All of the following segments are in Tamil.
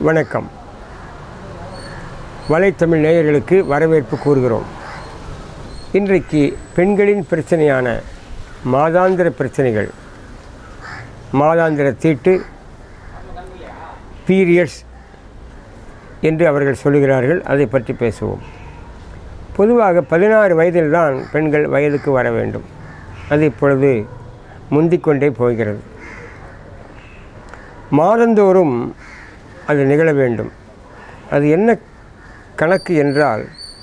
வணக்கம் வலைத்தமிழ் நேயர்களுக்கு வரவேற்பு கூறுகிறோம் இன்றைக்கு பெண்களின் பிரச்சனையான மாதாந்திர பிரச்சனைகள் மாதாந்திர தீட்டு பீரியட்ஸ் என்று அவர்கள் சொல்லுகிறார்கள் அதை பற்றி பேசுவோம் பொதுவாக பதினாறு வயதில்தான் பெண்கள் வயதுக்கு வர வேண்டும் அது இப்பொழுது முந்திக்கொண்டே போகிறது மாதந்தோறும் அது நிகழ வேண்டும் அது என்ன கணக்கு என்றால்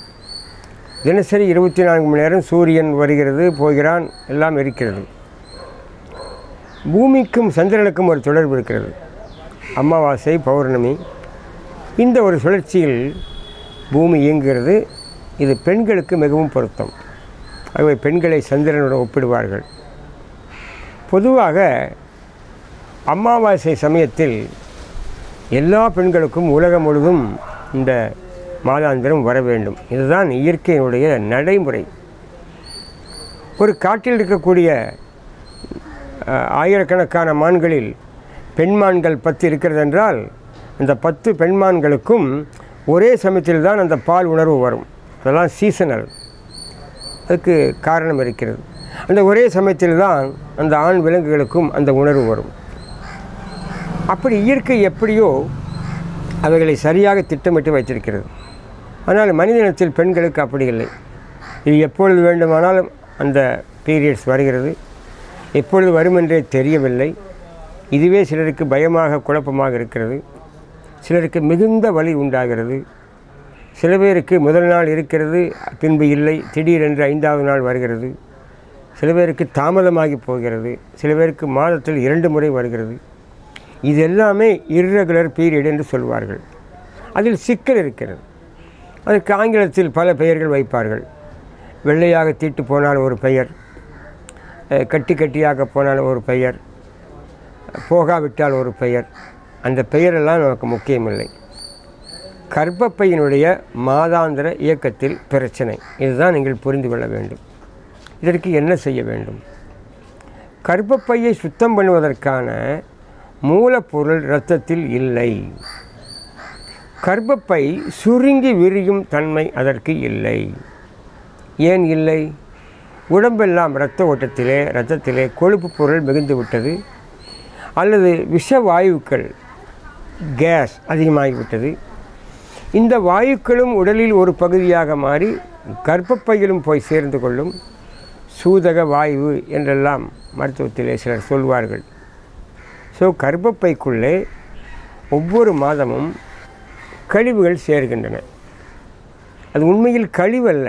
தினசரி இருபத்தி நான்கு மணி நேரம் சூரியன் வருகிறது போகிறான் எல்லாம் இருக்கிறது பூமிக்கும் சந்திரனுக்கும் ஒரு தொடர்பு இருக்கிறது அமாவாசை பௌர்ணமி இந்த ஒரு சுழற்சியில் பூமி இயங்குகிறது இது பெண்களுக்கு மிகவும் பொருத்தம் ஆகவே பெண்களை சந்திரனுடன் ஒப்பிடுவார்கள் பொதுவாக அமாவாசை சமயத்தில் எல்லா பெண்களுக்கும் உலகம் முழுதும் இந்த மாதாந்திரம் வர வேண்டும் இதுதான் இயற்கையினுடைய நடைமுறை ஒரு காட்டில் இருக்கக்கூடிய அஹ், ஆயிரக்கணக்கான மான்களில் பெண்மான்கள் பத்து இருக்கிறது என்றால் அந்த பத்து பெண்மான்களுக்கும் ஒரே சமயத்தில் தான் அந்த பால் உணர்வு வரும் அதெல்லாம் சீசனல் அதுக்கு காரணம் இருக்கிறது அந்த ஒரே சமயத்தில் தான் அந்த ஆண் விலங்குகளுக்கும் அந்த உணர்வு வரும் அப்படி இயற்கை எப்படியோ அவைகளை சரியாக திட்டமிட்டு வைத்திருக்கிறது ஆனால் மனிதனத்தில் பெண்களுக்கு அப்படி இல்லை இது எப்பொழுது வேண்டுமானாலும் அந்த பீரியட்ஸ் வருகிறது எப்பொழுது வரும் என்றே தெரியவில்லை இதுவே சிலருக்கு பயமாக குழப்பமாக இருக்கிறது சிலருக்கு மிகுந்த வலி உண்டாகிறது சில பேருக்கு முதல் நாள் இருக்கிறது பின்பு இல்லை திடீரென்று ஐந்தாவது நாள் வருகிறது சில பேருக்கு தாமதமாகி போகிறது சில பேருக்கு மாதத்தில் இரண்டு முறை வருகிறது இது எல்லாமே இர்ரெகுலர் பீரியட் என்று சொல்வார்கள் அதில் சிக்கல் இருக்கிறது அதற்கு ஆங்கிலத்தில் பல பெயர்கள் வைப்பார்கள் வெள்ளையாக தீட்டு போனால் ஒரு பெயர் அஹ், கட்டி கட்டியாக போனால் ஒரு பெயர் போகாவிட்டால் ஒரு பெயர் அந்த பெயரெல்லாம் நமக்கு முக்கியமில்லை கர்ப்பப்பையினுடைய மாதாந்திர இயக்கத்தில் பிரச்சனை இதுதான் நீங்கள் புரிந்து கொள்ள வேண்டும் இதற்கு என்ன செய்ய வேண்டும் கர்ப்பப்பையை சுத்தம் பண்ணுவதற்கான மூலப்பொருள் இரத்தத்தில் இல்லை கர்ப்பப்பை சுருங்கி விரியும் தன்மை அதற்கு இல்லை ஏன் இல்லை உடம்பெல்லாம் இரத்த ஓட்டத்திலே இரத்தத்திலே கொழுப்பு பொருள் மிகுந்து விட்டது அல்லது விஷ வாயுக்கள் கேஸ் அதிகமாகிவிட்டது இந்த வாயுக்களும் உடலில் ஒரு பகுதியாக மாறி கர்ப்பப்பையிலும் போய் சேர்ந்து கொள்ளும் சூதக வாயு என்றெல்லாம் மருத்துவத்திலே சிலர் சொல்வார்கள் ஸோ கர்ப்பப்பைக்குள்ளே ஒவ்வொரு மாதமும் கழிவுகள் சேர்கின்றன அது உண்மையில் கழிவல்ல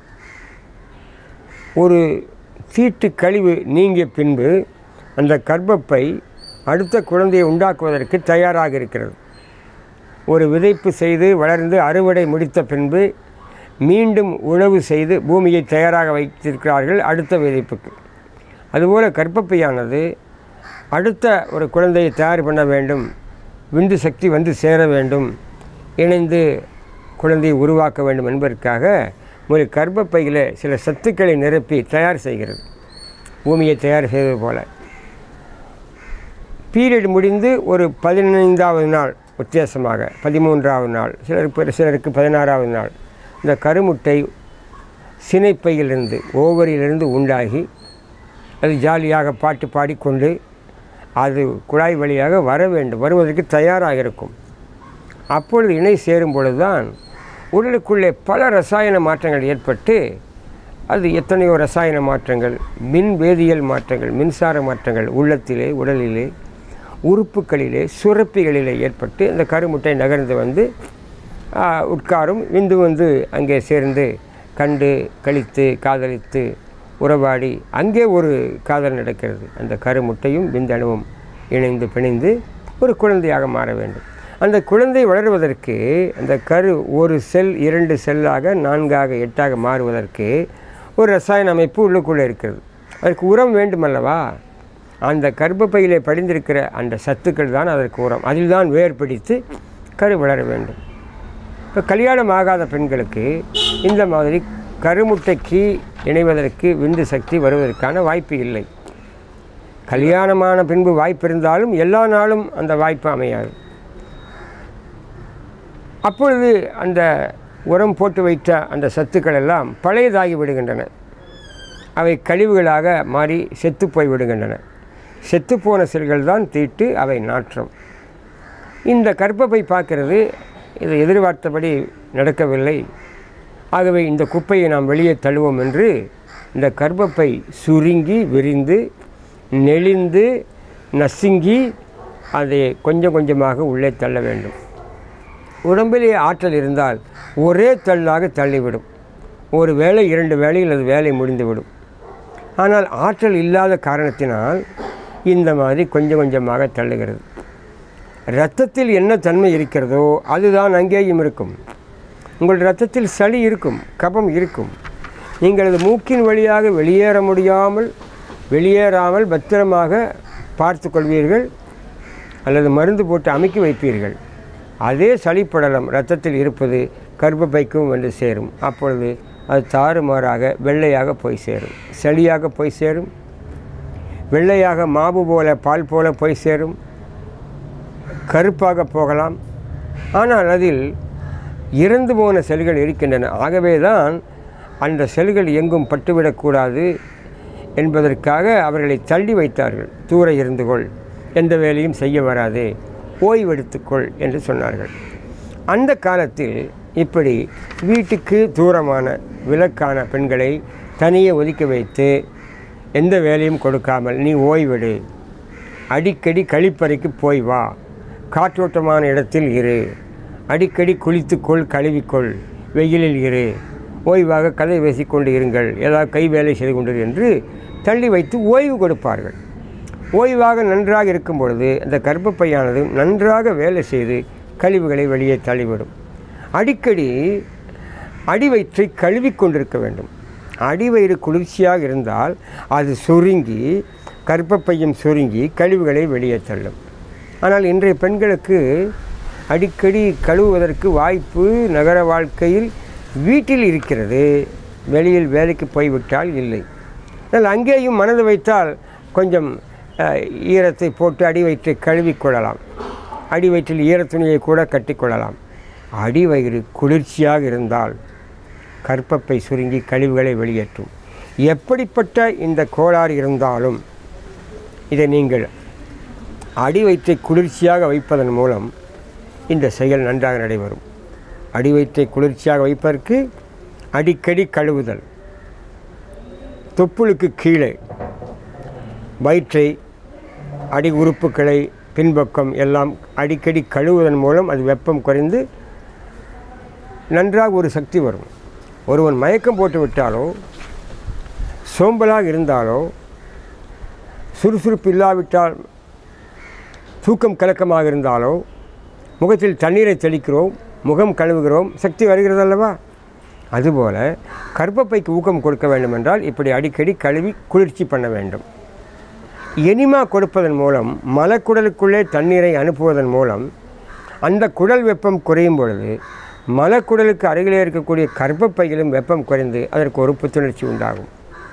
ஒரு தீட்டு கழிவு நீங்கிய பின்பு அந்த கர்ப்பப்பை அடுத்த குழந்தையை உண்டாக்குவதற்கு தயாராக இருக்கிறது ஒரு விதைப்பு செய்து வளர்ந்து அறுவடை முடித்த பின்பு மீண்டும் உழவு செய்து பூமியை தயாராக வைத்திருக்கிறார்கள் அடுத்த விதைப்புக்கு அதுபோல் கர்ப்பப்பையானது அடுத்த ஒரு குழந்தையை தயார் பண்ண வேண்டும் விந்து சக்தி வந்து சேர வேண்டும் இணைந்து குழந்தையை உருவாக்க வேண்டும் என்பதற்காக ஒரு கர்ப்பப்பையில் சில சத்துக்களை நிரப்பி தயார் செய்கிறது பூமியை தயார் செய்வது போல பீரியட் முடிந்து ஒரு பதினைந்தாவது நாள் வித்தியாசமாக பதிமூன்றாவது நாள் சிலருக்கு சிலருக்கு பதினாறாவது நாள் இந்த கருமுட்டை சினைப்பையிலிருந்து ஓவரியிலிருந்து உண்டாகி அது ஜாலியாக பாட்டு பாடிக்கொண்டு அது குழாய் வழியாக வர வேண்டும் வருவதற்கு தயாராக இருக்கும் அப்பொழுது இணை சேரும் பொழுதுதான் உடலுக்குள்ளே பல ரசாயன மாற்றங்கள் ஏற்பட்டு அது எத்தனையோ ரசாயன மாற்றங்கள் மின் வேதியியல் மாற்றங்கள் மின்சார மாற்றங்கள் உள்ளத்திலே உடலிலே உறுப்புகளிலே சுரப்பிகளிலே ஏற்பட்டு அந்த கருமுட்டை நகர்ந்து வந்து ஆ, உட்காரும் விந்து வந்து அங்கே சேர்ந்து கண்டு கழித்து காதலித்து உறவாடி அங்கே ஒரு காதல் நடக்கிறது அந்த கருமுட்டையும் விந்தணுவும் இணைந்து பிணைந்து ஒரு குழந்தையாக மாற வேண்டும் அந்த குழந்தை வளருவதற்கு அந்த கரு ஒரு செல் இரண்டு செல்லாக நான்காக எட்டாக மாறுவதற்கு ஒரு ரசாயன அமைப்பு உள்ளுக்குள்ளே இருக்கிறது அதற்கு உரம் வேண்டுமல்லவா அந்த கர்ப்பப்பையிலே படிந்திருக்கிற அந்த சத்துக்கள் தான் அதற்கு உரம் அதில் தான் வேர் பிடித்து கரு வளர வேண்டும் இப்போ கல்யாணம் ஆகாத பெண்களுக்கு இந்த மாதிரி கருமுட்டைக்கு இணைவதற்கு விந்து சக்தி வருவதற்கான வாய்ப்பு இல்லை கல்யாணமான பின்பு வாய்ப்பு இருந்தாலும் எல்லா நாளும் அந்த வாய்ப்பு அமையாது அப்பொழுது அந்த உரம் போட்டு வைத்த அந்த சத்துக்கள் எல்லாம் பழையதாகி விடுகின்றன அவை கழிவுகளாக மாறி செத்து போய் விடுகின்றன செத்துப்போன செல்கள் தான் தீட்டு அவை நாற்றம் இந்த கர்ப்பப்பை பார்க்கிறது இது எதிர்பார்த்தபடி நடக்கவில்லை ஆகவே இந்த குப்பையை நாம் வெளியே தள்ளுவோம் என்று இந்த கர்ப்பப்பை சுருங்கி விரிந்து நெளிந்து நசுங்கி அதை கொஞ்சம் கொஞ்சமாக உள்ளே தள்ள வேண்டும் உடம்பிலே ஆற்றல் இருந்தால் ஒரே தள்ளாக தள்ளிவிடும் ஒரு வேளை இரண்டு வேளையில் அது வேலை முடிந்துவிடும் ஆனால் ஆற்றல் இல்லாத காரணத்தினால் இந்த மாதிரி கொஞ்சம் கொஞ்சமாக தள்ளுகிறது இரத்தத்தில் என்ன தன்மை இருக்கிறதோ அதுதான் அங்கேயும் இருக்கும் உங்கள் இரத்தத்தில் சளி இருக்கும் கபம் இருக்கும் நீங்கள் அது மூக்கின் வழியாக வெளியேற முடியாமல் வெளியேறாமல் பத்திரமாக பார்த்து கொள்வீர்கள் அல்லது மருந்து போட்டு அமுக்கி வைப்பீர்கள் அதே சளிப்படலம் இரத்தத்தில் இருப்பது கர்ப்பப்பைக்கும் வந்து சேரும் அப்பொழுது அது தாறுமாறாக வெள்ளையாக போய் சேரும் சளியாக போய் சேரும் வெள்ளையாக மாவு போல பால் போல போய் சேரும் கருப்பாக போகலாம் ஆனால் அதில் இறந்து போன செல்கள் இருக்கின்றன ஆகவே தான் அந்த செல்கள் எங்கும் பட்டுவிடக்கூடாது என்பதற்காக அவர்களை தள்ளி வைத்தார்கள் தூர இருந்து கொள் எந்த வேலையும் செய்ய வராதே ஓய்வெடுத்துக்கொள் என்று சொன்னார்கள் அந்த காலத்தில் இப்படி வீட்டுக்கு தூரமான விலக்கான பெண்களை தனியே ஒதுக்கி வைத்து எந்த வேலையும் கொடுக்காமல் நீ ஓய்வெடு அடிக்கடி கழிப்பறைக்கு போய் வா காற்றோட்டமான இடத்தில் இரு அடிக்கடி குளித்துக்கொள் கழுவிக்கொள் வெயிலில் இரு ஓய்வாக கதை பேசிக்கொண்டு இருங்கள் ஏதாவது கை வேலை செய்து கொண்டு இரு என்று தள்ளி வைத்து ஓய்வு கொடுப்பார்கள் ஓய்வாக நன்றாக இருக்கும் பொழுது அந்த கர்ப்பப்பையானது நன்றாக வேலை செய்து கழிவுகளை வெளியே தள்ளிவிடும் அடிக்கடி அடிவயிற்றை கழுவி கொண்டிருக்க வேண்டும் அடிவயிறு குளிர்ச்சியாக இருந்தால் அது சுருங்கி கர்ப்பப்பையும் சுருங்கி கழிவுகளை வெளியே தள்ளும் ஆனால் இன்றைய பெண்களுக்கு அடிக்கடி கழுவுவதற்கு வாய்ப்பு நகர வாழ்க்கையில் வீட்டில் இருக்கிறது வெளியில் வேலைக்கு போய்விட்டால் இல்லை ஆனால் அங்கேயும் மனது வைத்தால் கொஞ்சம் அஹ், ஈரத்தை போட்டு அடி வயிற்றை கழுவிக்கொள்ளலாம் அடி வயிற்றில் ஈரத்துணியை கூட கட்டிக்கொள்ளலாம் அடிவயிறு குளிர்ச்சியாக இருந்தால் கர்ப்பப்பை சுருங்கி கழிவுகளை வெளியேற்றும் எப்படிப்பட்ட இந்த கோளாறு இருந்தாலும் இதை நீங்கள் அடி வயிற்றை குளிர்ச்சியாக வைப்பதன் மூலம் இந்த செயல் நன்றாக நடைபெறும் அடி வயிற்றை குளிர்ச்சியாக வைப்பதற்கு அடிக்கடி கழுவுதல் தொப்புளுக்கு கீழே வயிற்றை அடி உறுப்புகளை பின்பக்கம் எல்லாம் அடிக்கடி கழுவுவதன் மூலம் அது வெப்பம் குறைந்து நன்றாக ஒரு சக்தி வரும் ஒருவன் மயக்கம் போட்டு விட்டாலோ சோம்பலாக இருந்தாலோ சுறுசுறுப்பு இல்லாவிட்டால் தூக்கம் கலக்கமாக இருந்தாலோ முகத்தில் தண்ணீரை தெளிக்கிறோம் முகம் கழுவுகிறோம் சக்தி வருகிறது அல்லவா அதுபோல கர்ப்பப்பைக்கு ஊக்கம் கொடுக்க வேண்டும் என்றால் இப்படி அடிக்கடி கழுவி குளிர்ச்சி பண்ண வேண்டும் எனிமா கொடுப்பதன் மூலம் மலக்குடலுக்குள்ளே தண்ணீரை அனுப்புவதன் மூலம் அந்த குடல் வெப்பம் குறையும் பொழுது மலக்குடலுக்கு அருகிலே இருக்கக்கூடிய கர்ப்பப்பையிலும் வெப்பம் குறைந்து அதற்கு ஒரு புத்துணர்ச்சி உண்டாகும்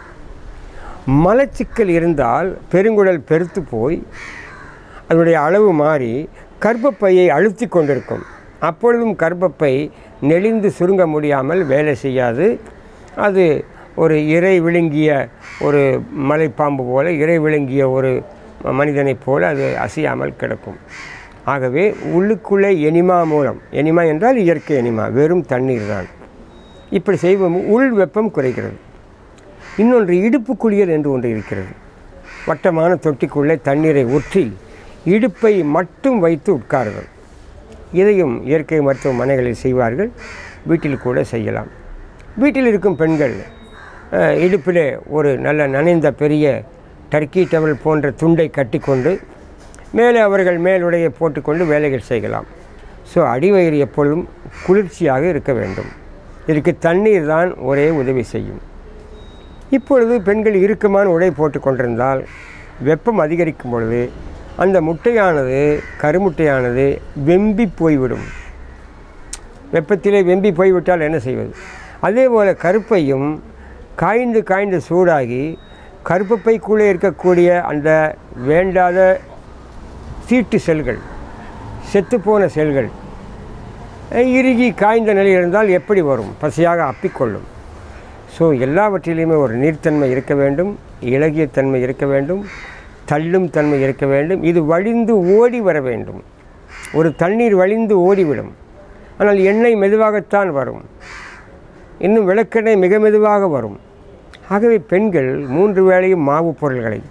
மலச்சிக்கல் இருந்தால் பெருங்குடல் பெருத்து போய் அதனுடைய அளவு மாறி கர்ப்பப்பையை அழுத்தி கொண்டிருக்கும் அப்பொழுதும் கர்ப்பப்பை நெளிந்து சுருங்க முடியாமல் வேலை செய்யாது அது ஒரு இறை விழுங்கிய ஒரு மலைப்பாம்பு போல இறை விழுங்கிய ஒரு மனிதனைப் போல அது அசையாமல் கிடக்கும் ஆகவே உள்ளுக்குள்ளே எனிமா மூலம் எனிமா என்றால் இயற்கை எனிமா வெறும் தண்ணீர் தான் இப்படி செய்வோம் உள் வெப்பம் குறைகிறது இன்னொன்று இடுப்பு குளியல் என்று ஒன்று இருக்கிறது வட்டமான தொட்டிக்குள்ளே தண்ணீரை ஊற்றி இடுப்பை மட்டும் வைத்து உட்காருதல் இதையும் இயற்கை மருத்துவமனைகளில் செய்வார்கள் வீட்டில் கூட செய்யலாம் வீட்டில் இருக்கும் பெண்கள் அஹ், இடுப்பிலே ஒரு நல்ல நனைந்த பெரிய டர்க்கி டவல் போன்ற துண்டை கட்டிக்கொண்டு மேலே அவர்கள் மேலுடையை போட்டுக்கொண்டு வேலைகள் செய்யலாம் ஸோ அடிவயிறு எப்பொழுதும் குளிர்ச்சியாக இருக்க வேண்டும் இதற்கு தண்ணீர் தான் ஒரே உதவி செய்யும் இப்பொழுது பெண்கள் இறுக்கமான உடை போட்டு கொண்டிருந்தால் வெப்பம் அதிகரிக்கும் பொழுது அந்த முட்டையானது கருமுட்டையானது வெம்பி போய்விடும் வெப்பத்திலே வெம்பி போய்விட்டால் என்ன செய்வது அதே போல் கருப்பையும் காய்ந்து காய்ந்து சூடாகி கருப்பப்பைக்குள்ளே இருக்கக்கூடிய அந்த வேண்டாத தீட்டு செல்கள் செத்துப்போன செல்கள் அஹ், இறுகி காய்ந்த நிலை இருந்தால் எப்படி வரும் பசியாக அப்பிக்கொள்ளும் ஸோ எல்லாவற்றிலையுமே ஒரு நீர்த்தன்மை இருக்க வேண்டும் இலகிய தன்மை இருக்க வேண்டும் தள்ளும் தன்மை இருக்க வேண்டும் இது வழிந்து ஓடி வர வேண்டும் ஒரு தண்ணீர் வழிந்து ஓடிவிடும் ஆனால் எண்ணெய் மெதுவாகத்தான் வரும் இன்னும் விளக்கெண்ணெய் மிக மெதுவாக வரும் ஆகவே பெண்கள் மூன்று வேளையும் மாவு பொருள்களை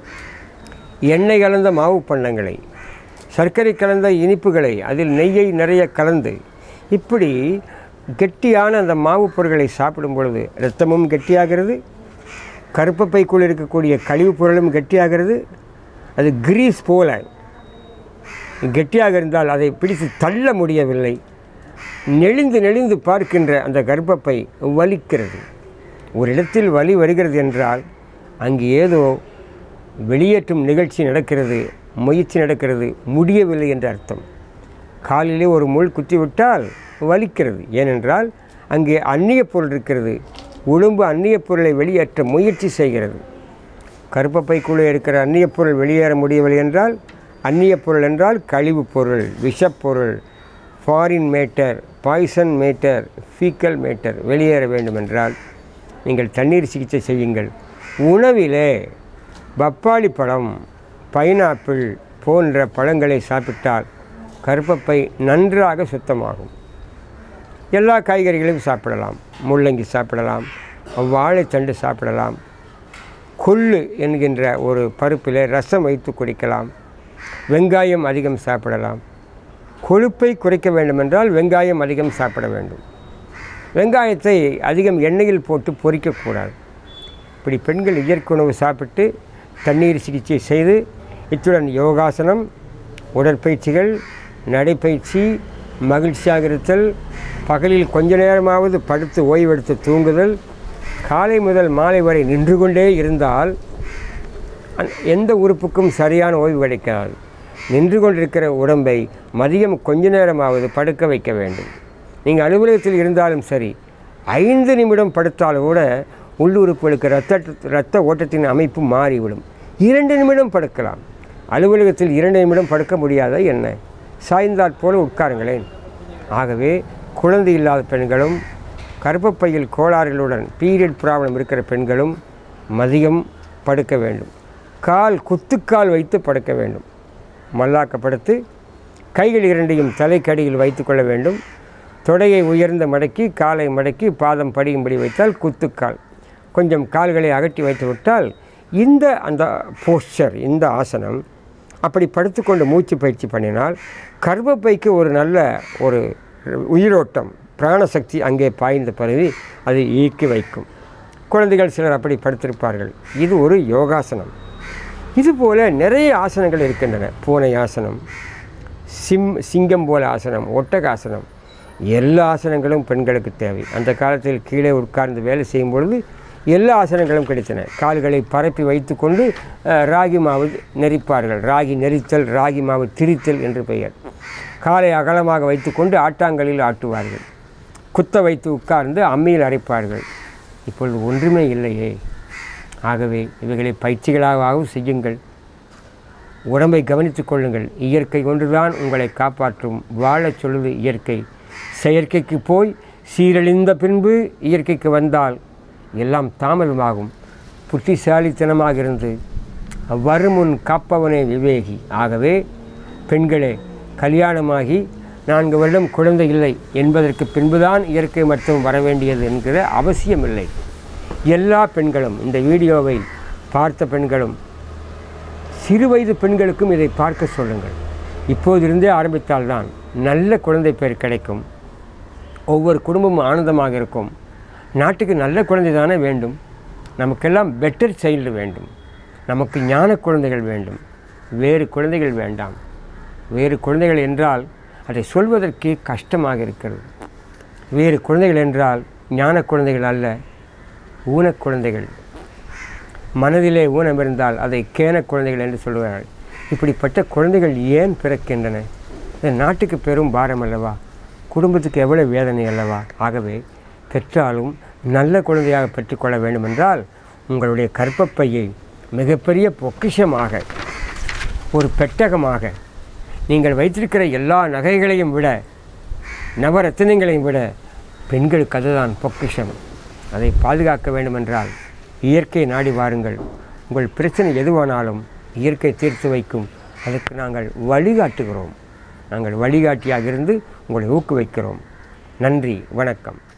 எண்ணெய் கலந்த மாவு பண்டங்களை சர்க்கரை கலந்த இனிப்புகளை அதில் நெய்யை நிறைய கலந்து இப்படி கெட்டியான அந்த மாவு பொருட்களை சாப்பிடும் பொழுது இரத்தமும் கெட்டியாகிறது கருப்பப்பைக்குள் இருக்கக்கூடிய கழிவுப் பொருளும் கெட்டியாகிறது அது கிரீஸ் போல கெட்டியாக இருந்தால் அதை பிடித்து தள்ள முடியவில்லை நெளிந்து நெளிந்து பார்க்கின்ற அந்த கர்ப்பப்பை வலிக்கிறது ஒரு இடத்தில் வலி வருகிறது என்றால் அங்கு ஏதோ வெளியேற்றும் நிகழ்ச்சி நடக்கிறது முயற்சி நடக்கிறது முடியவில்லை என்ற அர்த்தம் காலிலே ஒரு முள் குத்திவிட்டால் வலிக்கிறது ஏனென்றால் அங்கே அந்நிய பொருள் இருக்கிறது உளும்பு அந்நிய பொருளை வெளியேற்ற முயற்சி செய்கிறது கருப்பப்பைக்குள்ளே இருக்கிற அந்நிய பொருள் வெளியேற முடியவில்லை என்றால் அந்நிய பொருள் என்றால் கழிவுப் பொருள் விஷப்பொருள் foreign matter poison matter faecal matter வெளியேற வேண்டுமென்றால் நீங்கள் தண்ணீர் சிகிச்சை செய்யுங்கள் உணவிலே பப்பாளி பழம் பைனாப்பிள் போன்ற பழங்களை சாப்பிட்டால் கருப்பப்பை நன்றாக சுத்தமாகும் எல்லா காய்கறிகளையும் சாப்பிடலாம் முள்ளங்கி சாப்பிடலாம் வாழைத்தண்டு சாப்பிடலாம் கொள்ளு என்கின்ற ஒரு பருப்பில் ரசம் வைத்து குடிக்கலாம் வெங்காயம் அதிகம் சாப்பிடலாம் கொழுப்பை குறைக்க வேண்டுமென்றால் வெங்காயம் அதிகம் சாப்பிட வேண்டும் வெங்காயத்தை அதிகம் எண்ணெயில் போட்டு பொரிக்கக்கூடாது இப்படி பெண்கள் இயற்கை உணவு சாப்பிட்டு தண்ணீர் சிகிச்சை செய்து இத்துடன் யோகாசனம் உடற்பயிற்சிகள் நடைப்பயிற்சி மகிழ்ச்சியாக இருத்தல் பகலில் கொஞ்ச நேரமாவது படுத்து ஓய்வெடுத்து தூங்குதல் காலை முதல் மாலை வரை நின்று கொண்டே இருந்தால் அந்- எந்த உறுப்புக்கும் சரியான ஓய்வு கிடைக்காது நின்று கொண்டிருக்கிற உடம்பை மதியம் கொஞ்ச நேரமாவது படுக்க வைக்க வேண்டும் நீங்கள் அலுவலகத்தில் இருந்தாலும் சரி ஐந்து நிமிடம் படுத்தாலும் கூட உள்ளுறுப்புகளுக்கு ரத்த இரத்த ஓட்டத்தின் அமைப்பு மாறிவிடும் இரண்டு நிமிடம் படுக்கலாம் அலுவலகத்தில் இரண்டு நிமிடம் படுக்க முடியாதா என்ன சாய்ந்தாற் போல உட்காருங்களேன் ஆகவே குழந்தை இல்லாத பெண்களும் கர்ப்பப்பையில் கோளாறுகளுடன் பீரியட் ப்ராப்ளம் இருக்கிற பெண்களும் மதியம் படுக்க வேண்டும் கால் குத்துக்கால் வைத்து படுக்க வேண்டும் மல்லாக்கப்படுத்து கைகள் இரண்டையும் தலைக்கடியில் வைத்துக்கொள்ள வேண்டும் தொடையை உயர்ந்த மடக்கி காலை மடக்கி பாதம் படியும்படி வைத்தால் குத்துக்கால் கொஞ்சம் கால்களை அகட்டி வைத்து விட்டால் இந்த அந்த போஸ்டர் இந்த ஆசனம் அப்படி படுத்துக்கொண்டு மூச்சு பயிற்சி பண்ணினால் கர்ப்பப்பைக்கு ஒரு நல்ல ஒரு உயிரோட்டம் பிராணசக்தி அங்கே பாய்ந்த பிறகு அதை ஈக்கி வைக்கும் குழந்தைகள் சிலர் அப்படி படுத்திருப்பார்கள் இது ஒரு யோகாசனம் இதுபோல நிறைய ஆசனங்கள் இருக்கின்றன பூனை ஆசனம் சிம் சிங்கம் போல ஆசனம் ஒட்டகாசனம் எல்லா ஆசனங்களும் பெண்களுக்கு தேவை அந்த காலத்தில் கீழே உட்கார்ந்து வேலை செய்யும் பொழுது எல்லா ஆசனங்களும் கிடைத்தன கால்களை பரப்பி வைத்துக்கொண்டு அஹ், ராகி மாவு நெரிப்பார்கள் ராகி நெரித்தல் ராகி மாவு திரித்தல் என்று பெயர் காலை அகலமாக வைத்துக்கொண்டு ஆட்டாங்கலில் ஆட்டுவார்கள் குத்த வைத்து உட்கார்ந்து அம்மியில் அரைப்பார்கள் இப்பொழுது ஒன்றுமே இல்லையே ஆகவே இவைகளை பயிற்சிகளாகவும் செய்யுங்கள் உடம்பை கவனித்துக் கொள்ளுங்கள் இயற்கை ஒன்றுதான் உங்களை காப்பாற்றும் வாழச் சொல்லுது இயற்கை செயற்கைக்கு போய் சீரழிந்த பின்பு இயற்கைக்கு வந்தால் எல்லாம் தாமதமாகும் புத்திசாலித்தனமாக இருந்து வருமுன் காப்பவனே விவேகி ஆகவே பெண்களே கல்யாணமாகி நான்கு வருடம் குழந்தை இல்லை என்பதற்கு பின்புதான் இயற்கை மருத்துவம் வர வேண்டியது என்கிற அவசியமில்லை எல்லா பெண்களும் இந்த வீடியோவை பார்த்த பெண்களும் சிறுவயது பெண்களுக்கும் இதை பார்க்க சொல்லுங்கள் இப்போதிருந்தே ஆரம்பித்தால்தான் நல்ல குழந்தை பேர் கிடைக்கும் ஒவ்வொரு குடும்பமும் ஆனந்தமாக இருக்கும் நாட்டுக்கு நல்ல குழந்தை தானே வேண்டும் நமக்கெல்லாம் பெட்டர் சைல்டு வேண்டும் நமக்கு ஞான குழந்தைகள் வேண்டும் வேறு குழந்தைகள் வேண்டாம் வேறு குழந்தைகள் என்றால் அதை சொல்வதற்கே கஷ்டமாக இருக்கிறது வேறு குழந்தைகள் என்றால் ஞான குழந்தைகள் அல்ல ஊனக் குழந்தைகள் மனதிலே ஊனம் இருந்தால் அதை கேன குழந்தைகள் என்று சொல்வார்கள் இப்படிப்பட்ட குழந்தைகள் ஏன் பிறக்கின்றன இது நாட்டுக்கு பெரும் பாரம் அல்லவா குடும்பத்துக்கு எவ்வளவு வேதனை அல்லவா ஆகவே பெற்றாலும் நல்ல குழந்தையாக பெற்றுக்கொள்ள வேண்டுமென்றால் உங்களுடைய கற்பப்பையை மிகப்பெரிய பொக்கிஷமாக ஒரு பெட்டகமாக நீங்கள் வைத்திருக்கிற எல்லா நகைகளையும் விட நவரத்தினங்களையும் விட பெண்களுக்கு அதுதான் பொக்கிஷம் அதை பாதுகாக்க வேண்டுமென்றால் இயற்கை நாடி வாருங்கள் உங்கள் பிரச்சனை எதுவானாலும் இயற்கை தீர்த்து வைக்கும் அதற்கு நாங்கள் வழிகாட்டுகிறோம் நாங்கள் வழிகாட்டியாக இருந்து உங்களை ஊக்குவிக்கிறோம் நன்றி வணக்கம்